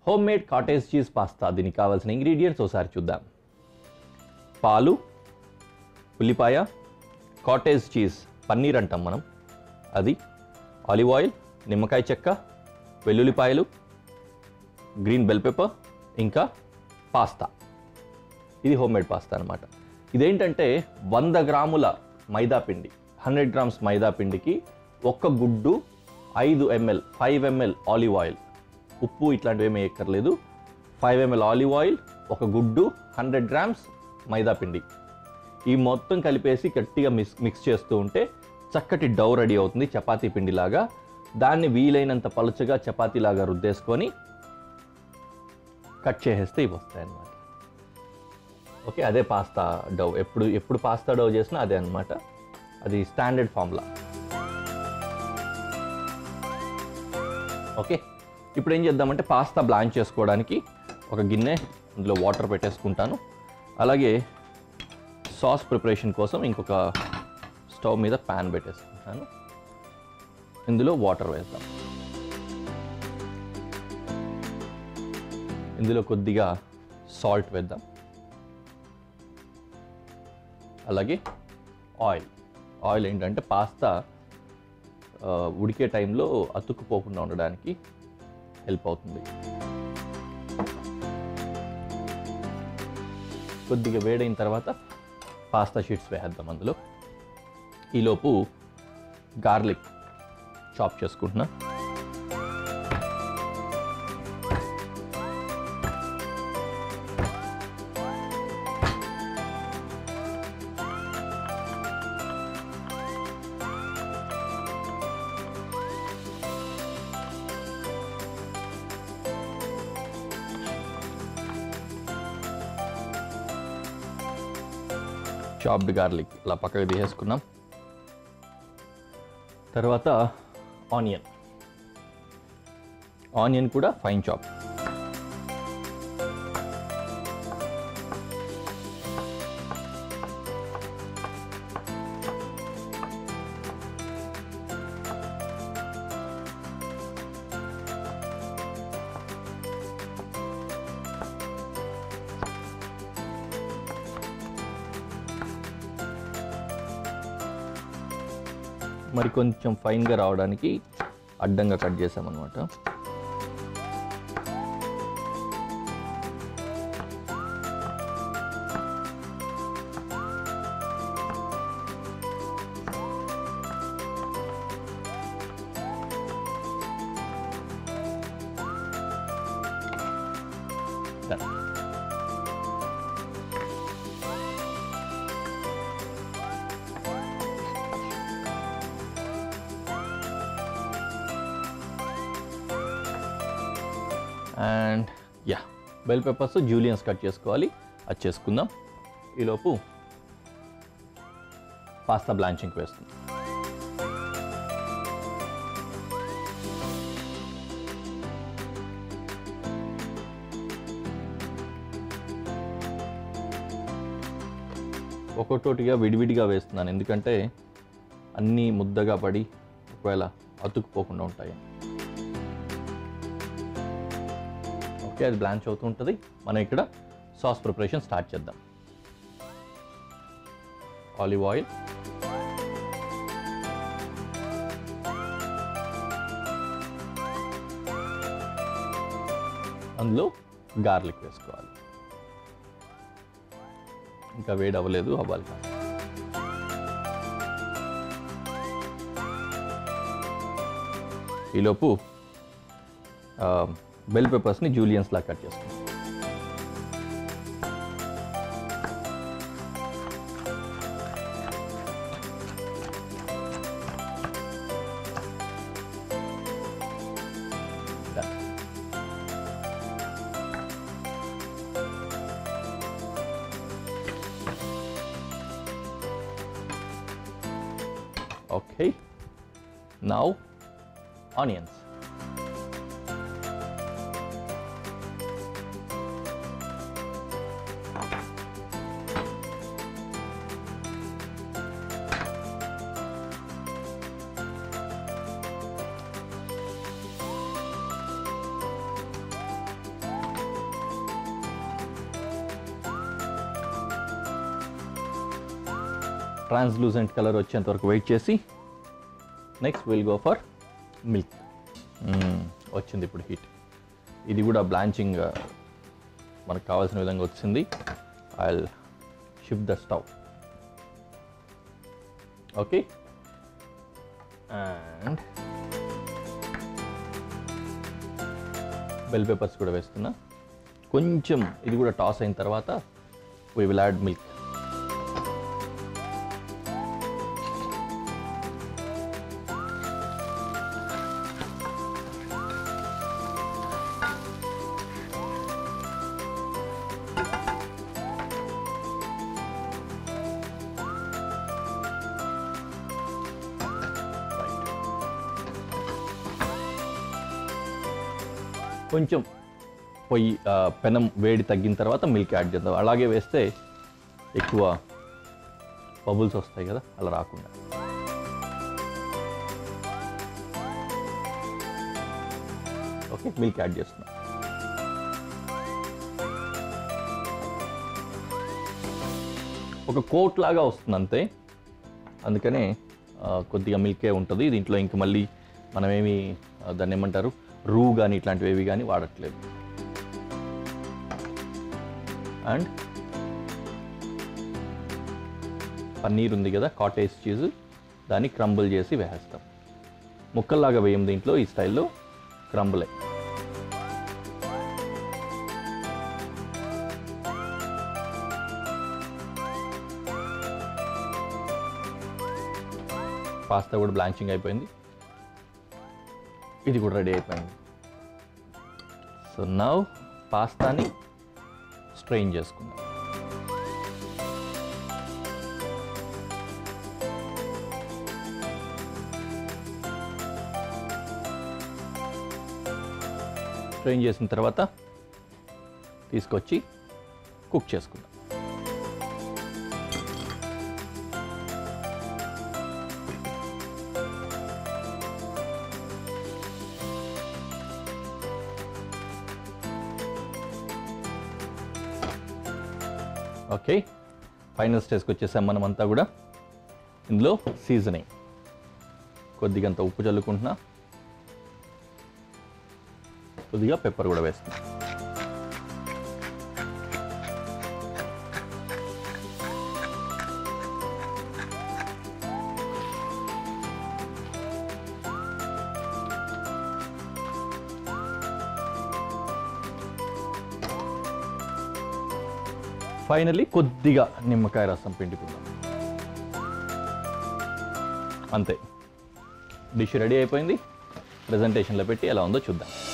Home made cottage cheese pasta దీనికి కావాల్సిన ingredients ఒకసారి చూద్దాం పాలు ఉల్లిపాయ కాటేజ్ చీజ్ పన్నీర్ అంటాం మనం అది ఆలివ్ ఆయిల్ నిమ్మకాయ చెక్క వెల్లుల్లిపాయలు గ్రీన్ బెల్ పెప్పర్ ఇంకా పాస్తా ఇది హోమ్ మేడ్ పాస్తా అనమాట ఇదేంటంటే వంద గ్రాముల మైదా పిండి హండ్రెడ్ గ్రామ్స్ మైదా పిండికి ఒక్క గుడ్డు ఐదు ML five ML olive oil ఉప్పు ఇట్లాంటివి ఏమీ ఎక్కర్లేదు ఫైవ్ ఎంఎల్ ఆలివ్ ఆయిల్ ఒక గుడ్డు హండ్రెడ్ గ్రామ్స్ మైదా పిండి ఈ మొత్తం కలిపేసి గట్టిగా మిక్స్ మిక్స్ చేస్తూ ఉంటే చక్కటి డౌ రెడీ అవుతుంది చపాతీ పిండిలాగా దాన్ని వీలైనంత పలుచగా చపాతీలాగా రుద్దేసుకొని కట్ చేసేస్తే ఇవి వస్తాయి అన్నమాట ఓకే అదే పాస్తా డౌ ఎప్పుడు ఎప్పుడు పాస్తా డౌ చేసినా అదే అన్నమాట అది స్టాండర్డ్ ఫార్ములా ఓకే ఇప్పుడు ఏం చేద్దామంటే పాస్తా బ్లాంచ్ చేసుకోవడానికి ఒక గిన్నె అందులో వాటర్ పెట్టేసుకుంటాను అలాగే సాస్ ప్రిపరేషన్ కోసం ఇంకొక స్టవ్ మీద ప్యాన్ పెట్టేసుకుంటాను ఇందులో వాటర్ వేద్దాం ఇందులో కొద్దిగా సాల్ట్ వేద్దాం అలాగే ఆయిల్ ఆయిల్ ఏంటంటే పాస్తా ఆ, ఉడికే టైంలో అతుక్కుపోకుండా ఉండడానికి హెల్ప్ అవుతుంది కొద్దిగా వేడైన తర్వాత పాస్తా షీట్స్ వేసేద్దాం అందులో ఈలోపు గార్లిక్ చాప్ చేసుకుంటున్నా చాప్డ్ గార్లిక్ ఇలా పక్కకు తీసేసుకున్నాం తర్వాత ఆనియన్ ఆనియన్ కూడా ఫైన్ చాప్ మరి కొంచెం ఫైన్గా రావడానికి అడ్డంగా కట్ చేసామన్నమాట Done. And yeah bell peppers juliennes cut చేసుకోవాలి అది చేసుకుందాం ఈలోపు పాస్తా బ్లాంచింగ్ వేస్తుంది ఒక్కొక్కటిగా విడివిడిగా వేస్తున్నాను ఎందుకంటే అన్నీ ముద్దగా పడి ఒకవేళ అతుక్కుపోకుండా ఉంటాయి ఓకే అది బ్లాంచ్ అవుతూ ఉంటుంది మనం ఇక్కడ సాస్ ప్రిపరేషన్ స్టార్ట్ చేద్దాం ఆలివ్ ఆయిల్ అందులో గార్లిక్ వేసుకోవాలి ఇంకా వేడి అవ్వలేదు అవ్వాలి కాదు ఈలోపు ఆ, బెల్ పెప్పర్స్ని జూలియన్స్ లా కట్ చేసుకుంటాం Done. Okay. Now, onions. Translucent colour వచ్చేంత వరకు వెయిట్ చేసి next will go for milk వచ్చింది ఇప్పుడు హీట్ ఇది కూడా బ్లాంచింగ్ మనకు కావాల్సిన విధంగా వచ్చింది I shift the stove okay and bell peppers కూడా వేస్తున్నా కొంచెం ఇది కూడా టాస్ అయిన తర్వాత వీ విల్ యాడ్ మిల్క్ కొంచెం పొయ్యి ఆ, పెనం వేడి తగ్గిన తర్వాత మిల్క్ యాడ్ చేద్దాం అలాగే వేస్తే ఎక్కువ బబుల్స్ వస్తాయి కదా అలా రాకుండా ఓకే మిల్క్ యాడ్ చేస్తున్నా ఒక కోట్ లాగా వస్తుంది అంతే అందుకనే ఆ, కొద్దిగా మిల్కే ఉంటుంది దీంట్లో ఇంక మళ్ళీ మనమేమి ఆ, దాన్ని ఏమంటారు రూ కానీ ఇట్లాంటివి ఏవి కానీ వాడట్లేదు అండ్ పన్నీర్ ఉంది కదా కాటేజ్ చీజ్ దాన్ని క్రంబుల్ చేసి వేసేస్తాం ముక్కల్లాగా వేయం దీంట్లో ఈ స్టైల్లో క్రంబులే పాస్తా కూడా బ్లాంచింగ్ అయిపోయింది ఇది కూడా రెడీ అయిపోయింది సో నవ్ పాస్తాని స్ట్రెయిన్ చేసుకుందాం స్ట్రెయిన్ చేసిన తర్వాత తీసుకొచ్చి కుక్ చేసుకుందాం ఓకే ఫైనల్ స్టేజ్కి వచ్చేసాం మనం అంతా కూడా ఇందులో సీజనింగ్ కొద్దిగంత ఉప్పు చల్లుకుంటున్నా కొద్దిగా పెప్పర్ కూడా వేస్తున్నా ఫైనల్లీ కొద్దిగా నిమ్మకాయ రసం పిండుకుందాం అంతే డిష్ రెడీ అయిపోయింది ప్రజెంటేషన్లో పెట్టి ఎలా ఉందో చూద్దాం